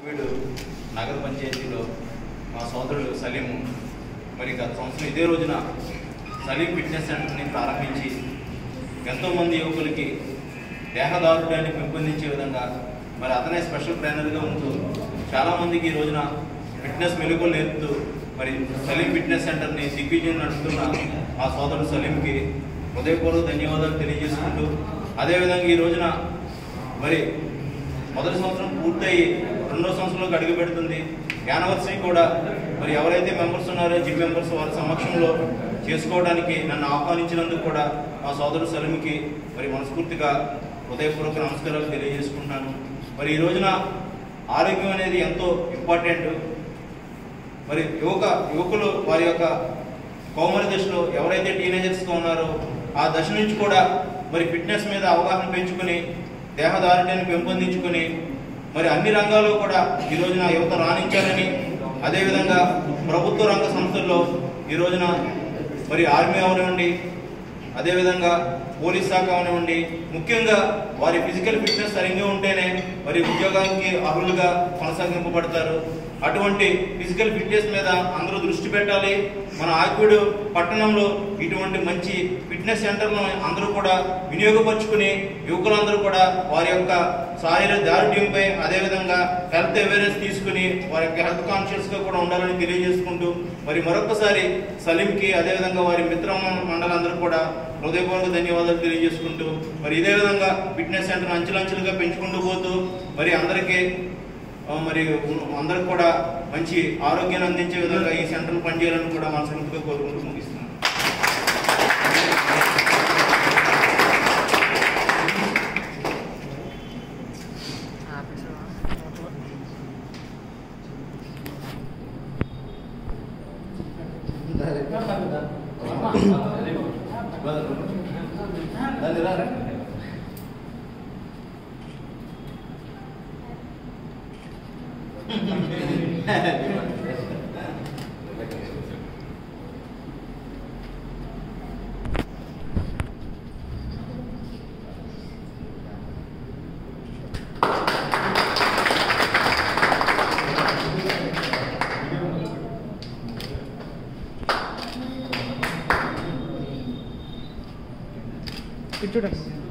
వీడు నగర పంచాయతీలో మా సోదరుడు సలీం మరి గత సంవత్సరం ఇదే రోజున సలీం ఫిట్నెస్ సెంటర్ని ప్రారంభించి ఎంతోమంది యువకులకి దేహదారుడ్యాన్ని పెంపొందించే విధంగా మరి అతనే స్పెషల్ ట్రైనర్గా ఉంటూ చాలామందికి ఈ రోజున ఫిట్నెస్ మెలుగులు నేర్పుతూ మరి సలీం ఫిట్నెస్ సెంటర్ని దిగ్విజయం నడుపుతున్న మా సోదరుడు సలీంకి హృదయపూర్వక ధన్యవాదాలు తెలియజేసుకుంటూ అదేవిధంగా ఈ రోజున మరి మొదటి సంవత్సరం పూర్తయి రెండో సంవత్సరంలోకి అడుగు పెడుతుంది యానివర్సరీ కూడా మరి ఎవరైతే మెంబర్స్ ఉన్నారో జిమ్ మెంబర్స్ వారి సమక్షంలో చేసుకోవడానికి నన్ను ఆహ్వానించినందుకు కూడా మా సోదరుడు సలీంకి మరి మనస్ఫూర్తిగా హృదయపూర్వక నమస్కారాలు తెలియజేసుకుంటున్నాను మరి ఈ రోజున ఆరోగ్యం అనేది ఎంతో ఇంపార్టెంట్ మరి యువక యువకులు వారి యొక్క కౌమార దశలో ఎవరైతే టీనేజర్స్గా ఉన్నారో ఆ దశ నుంచి కూడా మరి ఫిట్నెస్ మీద అవగాహన పెంచుకొని దేహదారుణ్యాన్ని పెంపొందించుకొని మరి అన్ని రంగాల్లో కూడా ఈ రోజున యువత రాణించాలని అదేవిధంగా ప్రభుత్వ రంగ సంస్థల్లో ఈ రోజున మరి ఆర్మీ అవనివ్వండి అదేవిధంగా పోలీస్ శాఖ అవనివ్వండి ముఖ్యంగా వారి ఫిజికల్ ఫిట్నెస్ సరిగ్గా ఉంటేనే మరి ఉద్యోగానికి అర్హులుగా కొనసాగింపబడతారు అటువంటి ఫిజికల్ ఫిట్నెస్ మీద అందరూ దృష్టి పెట్టాలి మన ఆకుడు పట్టణంలో ఇటువంటి మంచి ఫిట్నెస్ సెంటర్లను అందరూ కూడా వినియోగపరుచుకుని యువకులందరూ కూడా వారి యొక్క శారీరక దారుఢ్యంపై అదేవిధంగా హెల్త్ అవేర్నెస్ తీసుకుని వారి యొక్క హెల్త్ కాన్షియస్ గా కూడా ఉండాలని తెలియజేసుకుంటూ మరి మరొకసారి సలీంకి అదేవిధంగా వారి మిత్ర మండలందరూ కూడా హృదయపూర్వక ధన్యవాదాలు తెలియజేసుకుంటూ మరి ఇదే విధంగా ఫిట్నెస్ సెంటర్ అంచెలంచెలుగా పెంచుకుంటూ పోతూ మరి అందరికీ ఆ, మరి అందరికి కూడా మంచి ఆరోగ్యాన్ని అందించే విధంగా ఈ సెంటర్ పనిచేయాలని కూడా మనస్ఫూర్తిగా కోరుకుంటూ ముగిస్తున్నాను ఇటు చూడండి